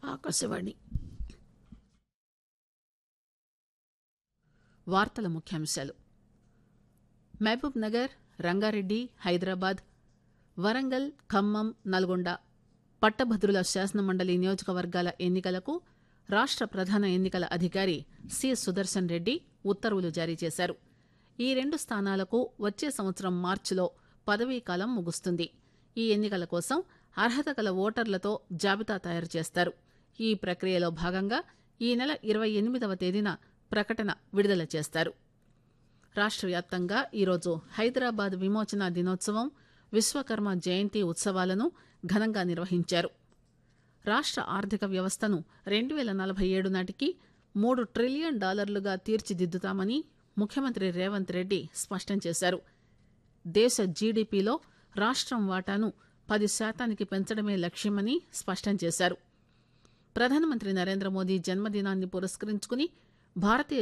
ఆకాశవాణి వార్తల ముఖ్యాంశాలు మహబూబ్ నగర్ రంగారెడ్డి హైదరాబాద్ వరంగల్ ఖమ్మం నల్గొండ పట్టభద్రుల శాసనమండలి నియోజకవర్గాల ఎన్నికలకు రాష్ట ప్రధాన ఎన్నికల అధికారి సి సుదర్శన్ రెడ్డి ఉత్తర్వులు జారీ చేశారు ఈ రెండు స్థానాలకు వచ్చే సంవత్సరం మార్చిలో పదవీకాలం ముగుస్తుంది ఈ ఎన్నికల కోసం అర్హత గల ఓటర్లతో జాబితా తయారు చేస్తారు ఈ ప్రక్రియలో భాగంగా ఈ నెల ఇరవై ఎనిమిదవ తేదీన ప్రకటన విడుదల చేస్తారు రాష్ట్ర వ్యాప్తంగా ఈరోజు హైదరాబాద్ విమోచన దినోత్సవం విశ్వకర్మ జయంతి ఉత్సవాలను ఘనంగా నిర్వహించారు రాష్ట్ర ఆర్థిక వ్యవస్థను రెండు వేల నలభై ఏడు నాటికి మూడు ట్రిలియన్ డాలర్లుగా తీర్చిదిద్దుతామని ముఖ్యమంత్రి రేవంత్ రెడ్డి స్పష్టం చేశారు దేశ జీడీపీలో రాష్ట్రం వాటాను పది శాతానికి పెంచడమే లక్ష్యమని స్పష్టం చేశారు ప్రధానమంత్రి నరేంద్ర మోదీ జన్మదినాన్ని పురస్కరించుకుని భారతీయ